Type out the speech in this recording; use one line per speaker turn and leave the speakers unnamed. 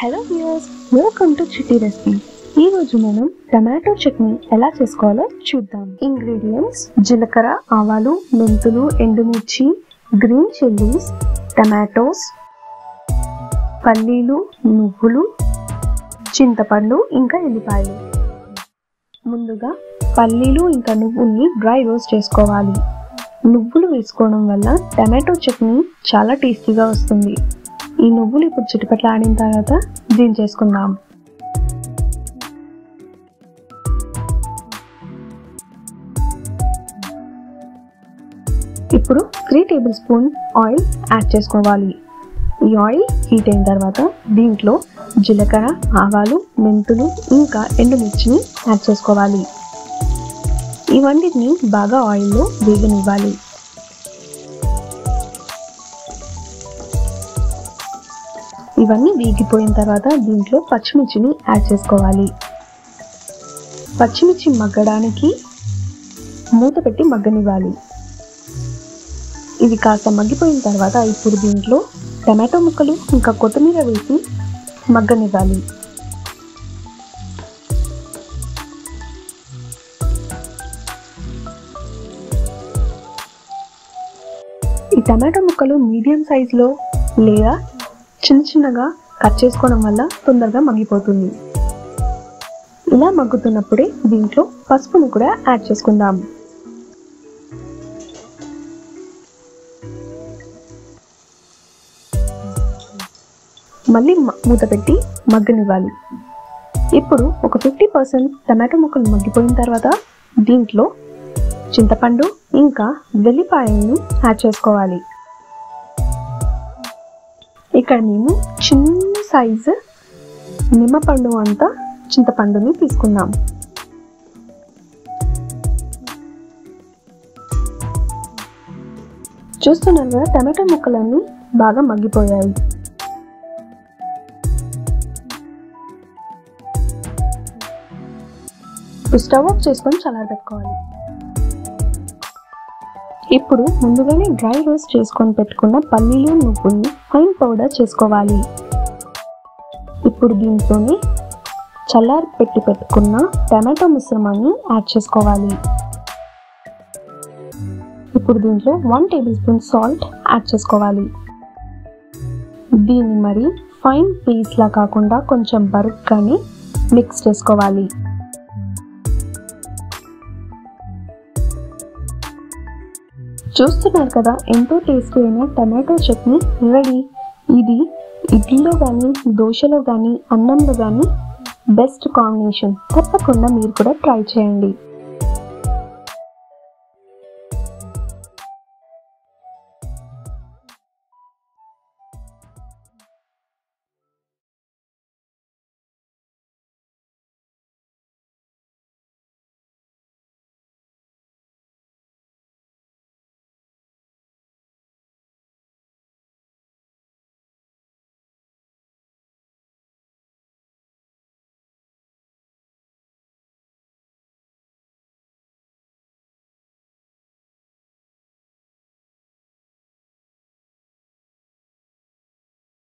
hello viewers welcome to Chitti recipe ఈ రోజు మనం టమాటో చట్నీ ఎలా చేసుకోవాలో చూద్దాం ఇంగ్రీడియంట్స్ జీలకర్ర ఆవాలు మెంతులు ఎండుమిర్చి గ్రీన్ చిల్లీస్ టమాటోస్ పల్లీలు నువ్వులు చింతపండు ఇంకా ఎల్లిపాయలు ముందుగా పల్లీలు ఇంకా నువ్వుల్ని డ్రై రోస్ట్ చేసుకోవాలి నువ్వులు వేసుకోవడం వల్ల టమాటో చట్నీ చాలా టేస్టీగా వస్తుంది ఈ నువ్వులు ఇప్పుడు చిటిపట్ల ఆడిన తర్వాత దీని చేసుకుందాం ఇప్పుడు three tablespoon oil add చేసుకోవాలి ఈ ఆయిల్ హీట్ అయిన తర్వాత దీంట్లో జీలకర్ర ఆవాలు మెంతులు ఇంకా ఎండుమిర్చిని యాడ్ చేసుకోవాలి ఇవన్నిటిని బాగా ఆయిల్లో వేగనివ్వాలి ఇవన్నీ వేగిపోయిన తర్వాత దీంట్లో పచ్చిమిర్చిని యాడ్ చేసుకోవాలి పచ్చిమిర్చి మగ్గడానికి మూత పెట్టి మగ్గనివ్వాలి ఇవి కాస్త మగ్గిపోయిన తర్వాత ఇప్పుడు దీంట్లో టమాటో ముక్కలు ఇంకా కొత్తిమీర వేసి మగ్గనివ్వాలి ఈ టమాటో ముక్కలు మీడియం సైజులో లేదా చిన్న చిన్నగా కట్ చేసుకోవడం వల్ల తొందరగా మగ్గిపోతుంది ఇలా మగ్గుతున్నప్పుడే దీంట్లో పసుపును కూడా యాడ్ చేసుకుందాం మళ్ళీ మూత పెట్టి మగ్గనివ్వాలి ఇప్పుడు ఒక ఫిఫ్టీ పర్సెంట్ టమాటో ముక్కలు మగ్గిపోయిన తర్వాత దీంట్లో చింతపండు ఇంకా వెల్లిపాయలను యాడ్ చేసుకోవాలి ఇక్కడ మేము చిన్న సైజు నిమ్మపండు అంతా చింతపండుని తీసుకున్నాం చూస్తున్నారు కదా టమాటో ముక్కలన్నీ బాగా మగ్గిపోయాయి స్టవ్ ఆఫ్ చేసుకొని చల్లారబెట్టుకోవాలి ఇప్పుడు ముందుగానే డ్రై రోస్ట్ చేసుకొని పెట్టుకున్న పల్లీలు నువ్వుల్ని ఫైన్ పౌడర్ చేసుకోవాలి ఇప్పుడు దీంట్లోనే చల్లారి పెట్టి పెట్టుకున్న టమాటో మిశ్రమాన్ని యాడ్ చేసుకోవాలి ఇప్పుడు దీంట్లో one tablespoon salt add చేసుకోవాలి దీన్ని మరి ఫైన్ పీస్లా కాకుండా కొంచెం బరుగ్గానే మిక్స్ చేసుకోవాలి చూస్తున్నారు కదా ఎంతో టేస్టీ అయిన టమాటో చట్నీ రెడీ ఇది ఇడ్లీలో కానీ దోశలో కానీ అన్నంలో కానీ బెస్ట్ కాంబినేషన్ తప్పకుండా మీరు కూడా ట్రై చేయండి